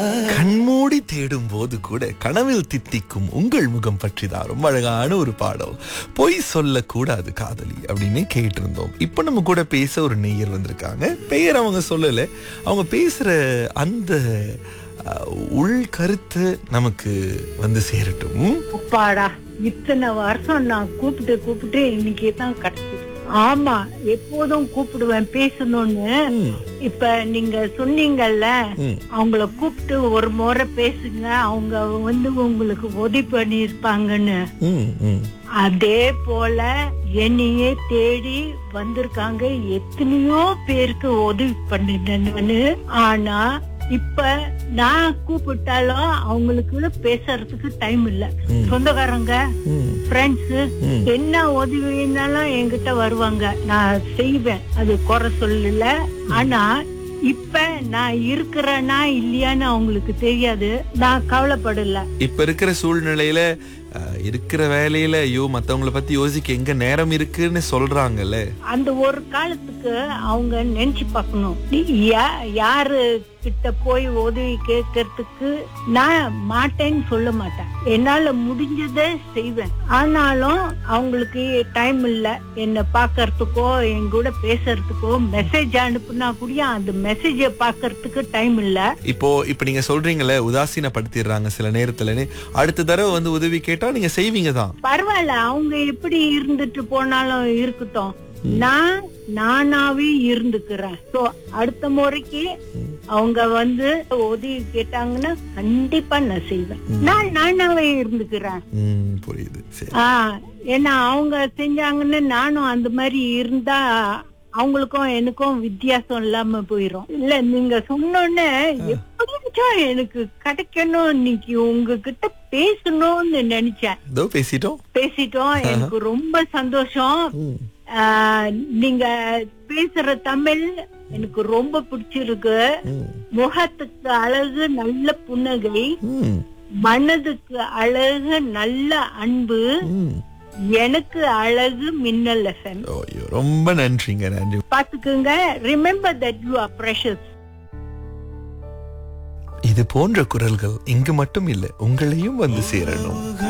கண்மூடி தேடும் போது கூட கனவில் தித்திக்கும் உங்கள் முகம் பற்றி தான் ரொம்ப அழகான ஒரு பாடம் பொய் சொல்லக்கூடாது காதலி அப்படின்னு கேட்டிருந்தோம் இப்போ நம்ம கூட பேச ஒரு நெய்யர் வந்திருக்காங்க பெயர் அவங்க சொல்லல அவங்க பேசுற அந்த அஹ், உள் கருத்து நமக்கு வந்து சேரட்டும் அப்பாடா இத்தனை வருஷம் நான் கூப்பிட்டு கூப்பிட்டு இன்னைக்கு தான் கிடைச்சது ஆமா எப்போதும் கூப்பிடுவேன் பேசணும்னு ம், இப்ப நீங்க சொன்னீங்கல்ல ம், அவங்கள கூப்பிட்டு ஒரு முறை பேசுங்க அவங்க வந்து உங்களுக்கு உதவி பண்ணிருப்பாங்கன்னு ம், ம். அதே போல என்னையே தேடி வந்திருக்காங்க எத்தனையோ பேருக்கு உதவி பண்ணிட்டேன்னு ஆனா இப்ப நான் கூப்பிட்டாலும் அவங்களுக்கு பேசுறதுக்கு டைம் இல்ல ம். சொந்தக்காரங்க ம், ஃப்ரெண்ட்ஸ் ம். என்ன உதவினாலும் என்கிட்ட வருவாங்க நான் செய்வேன் அது குறை சொல்லல ஆனா இப்ப நான் இருக்கிறேனா இல்லையான்னு அவங்களுக்கு தெரியாது நான் கவலைப்படல இப்ப இருக்கிற சூழ்நிலையில அஹ், இருக்கிற வேலையில ஐயோ மத்தவங்கள பத்தி யோசிக்க எங்க நேரம் இருக்குன்னு சொல்றாங்கல்ல அந்த ஒரு காலத்துக்கு அவங்க நினைச்சு பார்க்கணும் நீ யா- யாரு கிட்ட போய் உதவி கேட்கறதுக்கு நான் மாட்டேன்னு சொல்ல மாட்டேன் என்னால முடிஞ்சதை செய்வேன் ஆனாலும் அவங்களுக்கு டைம் இல்ல என்ன பாக்கறதுக்கோ என் கூட பேசுறதுக்கோ மெசேஜ் அனுப்புனா கூட அந்த மெசேஜ பாக்கறதுக்கு டைம் இல்ல இப்போ இப்ப நீங்க சொல்றீங்கல்ல உதாசீனப்படுத்திடுறாங்க சில நேரத்துலன்னு அடுத்த தடவை வந்து உதவி கேட்டா நீங்க செய்வீங்க தான் பரவாயில்ல அவங்க எப்படி இருந்துட்டு போனாலும் இருக்கட்டும் நான் நானாவே இருந்துக்கிறேன் சோ அடுத்த முறைக்கு அவங்க வந்து உதவி கேட்டாங்கன்னா கண்டிப்பா நான் செய்வேன் நான் நானாவே இருந்துக்கிறேன் ம் புரியுது சரி ஆஹ் ஏன்னா அவங்க செஞ்சாங்கன்னு நானும் அந்த மாதிரி இருந்தா அவங்களுக்கும் எனக்கும் வித்தியாசம் இல்லாம போயிரும் இல்ல நீங்க சொன்னோன்னே எப்படிச்சும் எனக்கு கிடைக்கணும் இன்னைக்கு உங்ககிட்ட பேசணும்னு நினைச்சேன் இதோ பேசிட்டோம் பேசிட்டோம் எனக்கு ரொம்ப சந்தோஷம் ம், ஆஹ் நீங்க பேசுற தமிழ் எனக்கு ரொம்ப பிடிச்சிருக்கு ம், முகத்துக்கு அழகு நல்ல புன்னகை ம், மனதுக்கு அழகு நல்ல அன்பு ம். எனக்கு அழகு மின்னல் எஃப்எம் ஐயோ ரொம்ப நன்றிங்க நன்றி பாத்துக்குங்க remember that you are precious இது போன்ற குரல்கள் இங்கு மட்டும் இல்ல உங்களையும் வந்து சேரணும்